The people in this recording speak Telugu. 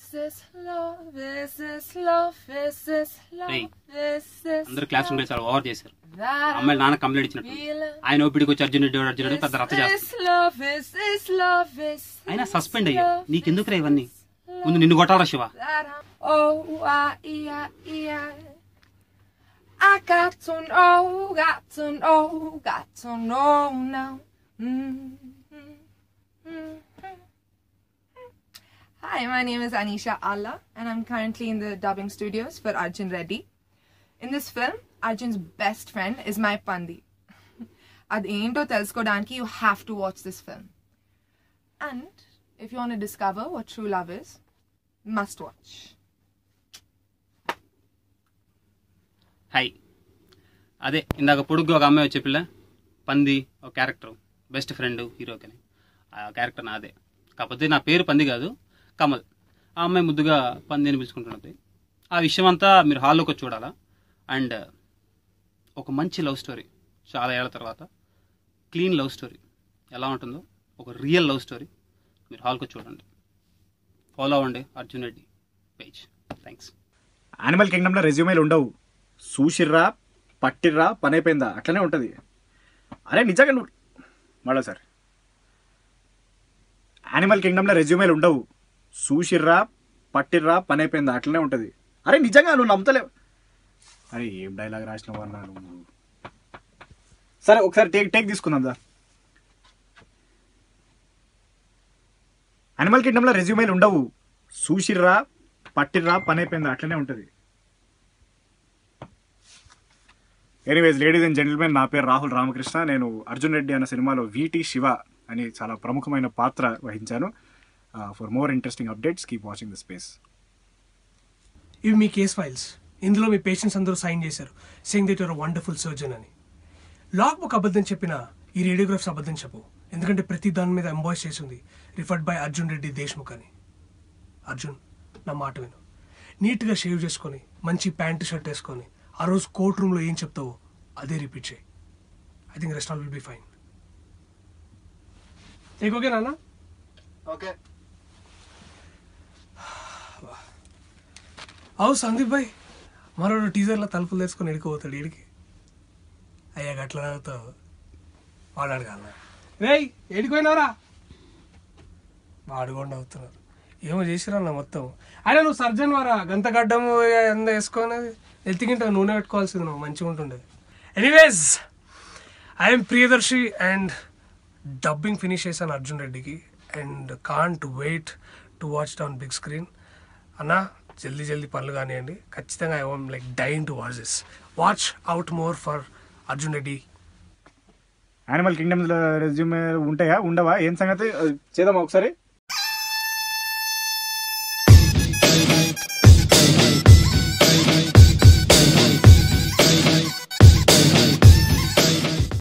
this love? Is this love? Is this love? Hey. Is this అందరూ క్లాస్ రూమ్ చాలా ఓవర్ చేశారు that అమ్మాయిలు నాన్న కంప్లైంట్ ఇచ్చినట్టు feeling? ఆయన ఓపిడికి వచ్చి అర్జున్ రెడ్డి వాడు అర్జున్ రెడ్డి పెద్ద రచ్చ Is చేస్తారు this love? Is this love? Is అయినా this సస్పెండ్ అయ్యావు love? నీకెందుకురా ఇవన్నీ ముందు నిన్ను కొట్టాలా Shiva that I'm oh I E I E I I got to know, got to know, got to know now. Mm-hmm. Mm-hmm. Hi, my name is Anisha Allah, and I'm currently in the dubbing studios for Arjun Reddy. In this film, Arjun's best friend is my Pandi. అదేంటో తెలుసుకోవడానికి you have to watch this film. And if you want to discover what true love is, must watch. Hi అదే ఇందాక పొడుగు ఒక అమ్మాయి వచ్చే పిల్ల పంది ఒక క్యారెక్టర్ బెస్ట్ ఫ్రెండ్ హీరోకి అని ఆ క్యారెక్టర్ నాదే కాకపోతే నా పేరు పంది కాదు కమల్ ఆ అమ్మాయి ముద్దుగా పంది అని పిలుచుకుంటున్నది ఆ విషయం అంతా మీరు హాల్లోకి వచ్చి చూడాలా అండ్ ఒక మంచి లవ్ స్టోరీ చాలా ఏళ్ల తర్వాత క్లీన్ లవ్ స్టోరీ ఎలా ఉంటుందో ఒక రియల్ లవ్ స్టోరీ మీరు హాల్కి వచ్చి చూడండి ఫాలో అవ్వండి Arjun Reddy page thanks animal కింగ్డమ్లో రెజ్యూమేలు ఉండవు చూసిర్రా పట్టిర్రా పని అయిపోయిందా అట్లనే ఉంటుంది అరే నిజంగా నువ్వు మరోసారి యానిమల్ కింగ్డమ్లో రెజ్యూమేలు ఉండవు చూసిర్రా పట్టిర్రా పని అయిపోయిందా అట్లనే ఉంటుంది అరే నిజంగా నువ్వు నమ్ముతలేవు అరే ఏం డైలాగ్ రాసినావు అన్నా నువ్వు సరే ఒకసారి టేక్ టేక్ తీసుకుందాం దా యానిమల్ కింగ్డమ్లో రెజ్యూమేలు ఉండవు చూసిర్రా పట్టిర్రా పని అయిపోయిందా అట్లనే ఉంటుంది ఎనీవేస్ లేడీస్ అండ్ జెంటిల్మెన్ నా పేరు రాహుల్ రామకృష్ణ నేను అర్జున్ రెడ్డి అన్న సినిమాలో వీటి శివ అని చాలా ప్రముఖమైన పాత్ర వహించాను for more interesting updates keep watching the space ఇవి మీ కేస్ ఫైల్స్ ఇందులో మీ పేషెంట్స్ అందరూ సైన్ చేశారు saying that your wonderful surgeon అని లాగ్ బుక్ అబద్ధం చెప్పిన ఈ రేడియోగ్రాఫ్స్ అబద్ధం చెప్పు ఎందుకంటే ప్రతి దాని మీద ఎంబాయిస్ చేసి ఉంది రిఫర్డ్ బై అర్జున్ రెడ్డి దేశ్ముఖ్ అని అర్జున్ నా మాట విను నీట్గా షేవ్ చేసుకొని మంచి ప్యాంటు షర్ట్ వేసుకొని ఆ రోజు కోర్ట్ రూమ్లో ఏం చెప్తావో అదే రిపీట్ చేయి I think rest all will be fine నీకు ఓకే నాన్న ఓకే అవు సందీప్ భాయ్ మరో టీజర్లో తలుపులు తెచ్చుకొని ఎడుకోపోతాడు ఇడికి అయ్యా గట్ల తాగుతావు వాడు అడగాల రేయ్ ఎడిపోయినారా వాడు కూడా అవుతున్నారు ఏమో చేసిరన్న మొత్తం అయినా నువ్వు సర్జన్ వారా గంత గడ్డము ఎంత వేసుకునేది ఎత్తికింట నూనె పెట్టుకోవాల్సింది నువ్వు మంచిగా ఉంటుండేది anyways I'm Priyadarshi and dubbing finish చేశాను అర్జున్ రెడ్డికి and can't wait to watch on big screen అన్న జల్దీ జల్దీ పనులు కానివ్వండి ఖచ్చితంగా I am like dying to watch this watch out more for Arjun Reddy animal కింగ్డమ్స్లో రెజ్యూమే ఉంటాయా ఉండవా ఏం సంగతి చేద్దామా ఒకసారి